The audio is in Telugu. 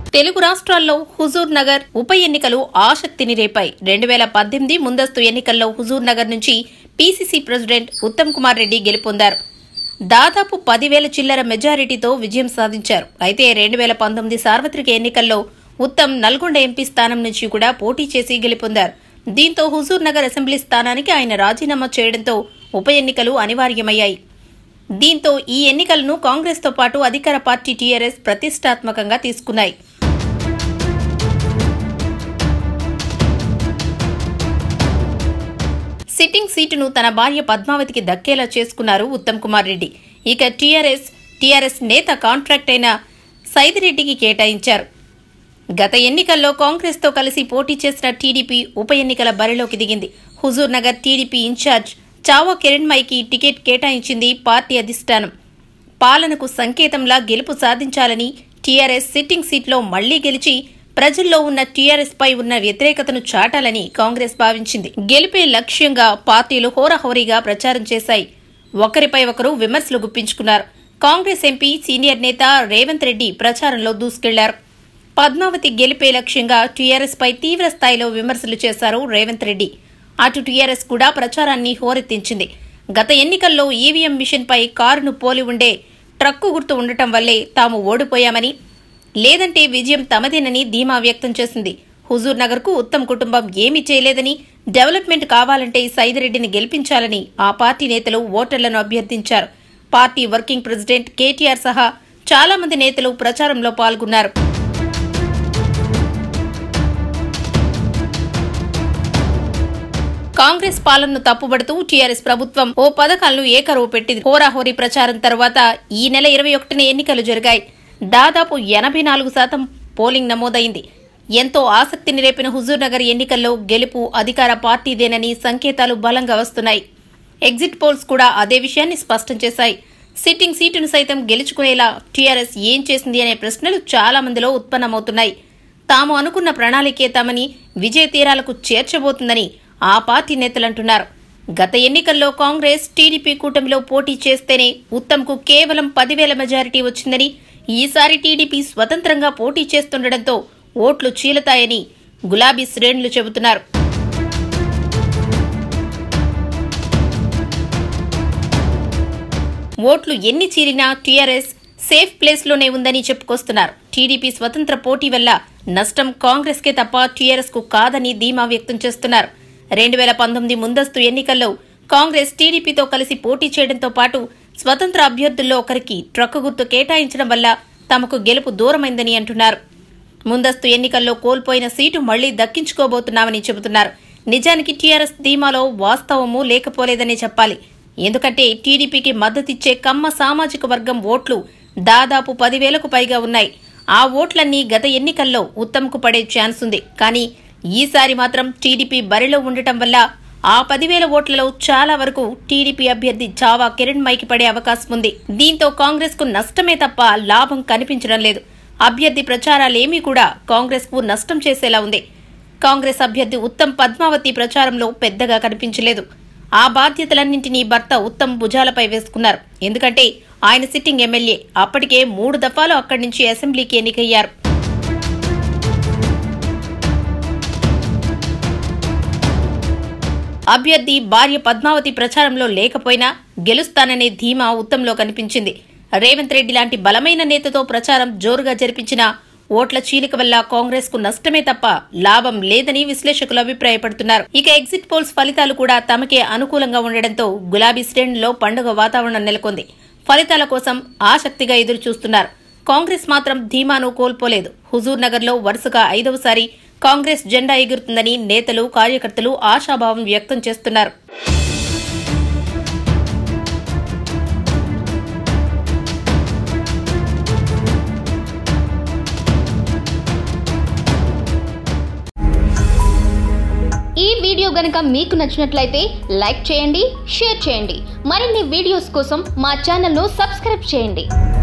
తెలుగు రాష్ట్రాల్లో హుజూర్ నగర్ ఉప ఎన్నికలు ఆసక్తిని రేపాయి రెండు వేల పద్దెనిమిది ముందస్తు ఎన్నికల్లో హుజూర్ నగర్ నుంచి పీసీసీ ప్రెసిడెంట్ ఉత్తమ్ కుమార్ రెడ్డి గెలుపొందారు దాదాపు పదివేల చిల్లర మెజారిటీతో విజయం సాధించారు అయితే రెండు వేల పంతొమ్మిది సార్వత్రిక ఎన్నికల్లో ఉత్తమ్ నల్గొండ ఎంపీ స్థానం నుంచి కూడా పోటీ చేసి గెలుపొందారు దీంతో హుజూర్ నగర్ అసెంబ్లీ స్థానానికి ఆయన రాజీనామా చేయడంతో ఉప ఎన్నికలు అనివార్యమయ్యాయి దీంతో ఈ ఎన్నికలను కాంగ్రెస్తో పాటు అధికార పార్టీ టీఆర్ఎస్ ప్రతిష్టాత్మకంగా తీసుకున్నాయి సిట్టింగ్ సీటును తన భార్య పద్మావతికి దక్కేలా చేసుకున్నారు ఉత్తమ్ కుమార్ రెడ్డి ఇక టీఆర్ఎస్ టీఆర్ఎస్ నేత కాంట్రాక్ట్ అయిన సైదిరెడ్డికి కేటాయించారు గత ఎన్నికల్లో కాంగ్రెస్తో కలిసి పోటీ చేసిన టీడీపీ ఉప ఎన్నికల బరిలోకి దిగింది హుజూర్ నగర్ టీడీపీ ఇన్ఛార్జ్ చావా కిరణ్మైకి టికెట్ కేటాయించింది పార్టీ అధిష్టానం పాలనకు సంకేతంలా గెలుపు సాధించాలని టీఆర్ఎస్ సిట్టింగ్ సీట్లో మళ్లీ గెలిచి ప్రజల్లో ఉన్న టీఆర్ఎస్ పై ఉన్న వ్యతిరేకతను చాటాలని కాంగ్రెస్ భావించింది గెలిపే లక్ష్యంగా పార్టీలు హోరాహోరీగా ప్రచారం చేశాయి ఒకరిపై ఒకరు విమర్శలు గుప్పించుకున్నారు కాంగ్రెస్ ఎంపీ సీనియర్ నేత రేవంత్ రెడ్డి ప్రచారంలో దూసుకెళ్లారు పద్మావతి గెలిపే లక్ష్యంగా టీఆర్ఎస్ పై తీవ్ర స్థాయిలో విమర్శలు చేశారు రేవంత్ రెడ్డి అటు టీఆర్ఎస్ కూడా ప్రచారాన్ని హోరెత్తించింది గత ఎన్నికల్లో ఈవీఎం మిషన్పై కారును పోలి ఉండే ట్రక్కు గుర్తు ఉండటం వల్లే తాము ఓడిపోయామని లేదంటే విజయం తమదేనని ధీమా వ్యక్తం చేసింది హుజూర్ నగర్ కు ఉత్తమ్ కుటుంబం ఏమీ చేయలేదని డెవలప్మెంట్ కావాలంటే సైదిరెడ్డిని గెలిపించాలని ఆ పార్టీ నేతలు ఓటర్లను అభ్యర్థించారు పార్టీ వర్కింగ్ ప్రెసిడెంట్ కేటీఆర్ సహా చాలా మంది నేతలు ప్రచారంలో పాల్గొన్నారు కాంగ్రెస్ పాలనను తప్పుబడుతూ టీఆర్ఎస్ ప్రభుత్వం ఓ పథకాలను ఏకరువు పెట్టింది హోరాహోరీ ప్రచారం తర్వాత ఈ నెల ఇరవై ఒకటిన ఎన్నికలు జరిగాయి దాదాపు ఎనభై నాలుగు శాతం పోలింగ్ నమోదైంది ఎంతో ఆసక్తిని రేపిన హుజూర్ నగర్ ఎన్నికల్లో గెలుపు అధికార పార్టీదేనని సంకేతాలు బలంగా వస్తున్నాయి ఎగ్జిట్ పోల్స్ కూడా అదే విషయాన్ని స్పష్టం చేశాయి సిట్టింగ్ సీటును సైతం గెలుచుకునేలా టీఆర్ఎస్ ఏం చేసింది అనే ప్రశ్నలు చాలా మందిలో ఉత్పన్నమవుతున్నాయి తాము అనుకున్న ప్రణాళికే తమని విజయ తీరాలకు చేర్చబోతుందని ఆ పార్టీ నేతలంటున్నారు గత ఎన్నికల్లో కాంగ్రెస్ టీడీపీ కూటమిలో పోటీ చేస్తేనే ఉత్తమ్కు కేవలం పదివేల మెజారిటీ వచ్చిందని ఈసారి టీడీపీ స్వతంత్రంగా పోటీ చేస్తుండటంతో ఓట్లు చీలతాయని గులాబీ శ్రేణులు చెబుతున్నారు ఓట్లు ఎన్ని చీలినా టీఆర్ఎస్ సేఫ్ ప్లేస్లోనే ఉందని చెప్పుకొస్తున్నారు టీడీపీ స్వతంత్ర పోటీ వల్ల నష్టం కాంగ్రెస్కే తప్ప టీఆర్ఎస్ కు కాదని ధీమా వ్యక్తం చేస్తున్నారు రెండు వేల పంతొమ్మిది ముందస్తు ఎన్నికల్లో కాంగ్రెస్ టీడీపీతో కలిసి పోటీ చేయడంతో పాటు స్వతంత్ర అభ్యర్థుల్లో ఒకరికి ట్రక్కు గుర్తు కేటాయించడం వల్ల తమకు గెలుపు దూరమైందని అంటున్నారు ముందస్తు ఎన్నికల్లో కోల్పోయిన సీటు మళ్లీ దక్కించుకోబోతున్నామని చెబుతున్నారు నిజానికి టీఆర్ఎస్ ధీమాలో వాస్తవము లేకపోలేదనే చెప్పాలి ఎందుకంటే టీడీపీకి మద్దతిచ్చే కమ్మ సామాజిక వర్గం ఓట్లు దాదాపు పదివేలకు పైగా ఉన్నాయి ఆ ఓట్లన్నీ గత ఎన్నికల్లో ఉత్తమ్కు పడే ఛాన్స్ ఉంది కానీ ఈసారి మాత్రం టీడీపీ బరిలో ఉండటం వల్ల ఆ పదివేల ఓట్లలో చాలా వరకు టీడీపీ అభ్యర్థి చావా కిరణ్ మైకి పడే అవకాశం ఉంది దీంతో కాంగ్రెస్ కు నష్టమే తప్ప లాభం కనిపించడం లేదు అభ్యర్థి ప్రచారాలేమీ కూడా కాంగ్రెస్ కు నష్టం చేసేలా ఉంది కాంగ్రెస్ అభ్యర్థి ఉత్తమ్ పద్మావతి ప్రచారంలో పెద్దగా కనిపించలేదు ఆ బాధ్యతలన్నింటినీ భర్త ఉత్తమ్ భుజాలపై వేసుకున్నారు ఎందుకంటే ఆయన సిట్టింగ్ ఎమ్మెల్యే అప్పటికే మూడు దఫాలు అక్కడి నుంచి అసెంబ్లీకి ఎన్నికయ్యారు అభ్యర్థి భార్య పద్మావతి ప్రచారంలో లేకపోయినా గెలుస్తాననే ధీమా ఉత్తంలో కనిపించింది రేవంత్ రెడ్డి లాంటి బలమైన నేతతో ప్రచారం జోరుగా జరిపించిన ఓట్ల చీలిక వల్ల కాంగ్రెస్ కు నష్టమే తప్ప లాభం లేదని విశ్లేషకులు అభిప్రాయపడుతున్నారు ఇక ఎగ్జిట్ పోల్స్ ఫలితాలు కూడా తమకే అనుకూలంగా ఉండడంతో గులాబీ శ్రేణుల్లో పండుగ వాతావరణం నెలకొంది ఫలితాల కోసం ఆసక్తిగా ఎదురు చూస్తున్నారు కాంగ్రెస్ మాత్రం ధీమాను కోల్పోలేదు హుజూర్ నగర్లో వరుసగా ఐదవసారి కాంగ్రెస్ జెండా ఎగురుతుందని నేతలు కార్యకర్తలు ఆశాభావం వ్యక్తం చేస్తున్నారు ఈ వీడియో గనుక మీకు నచ్చినట్లయితే లైక్ చేయండి షేర్ చేయండి మరిన్ని వీడియోస్ కోసం మా ఛానల్ను సబ్స్క్రైబ్ చేయండి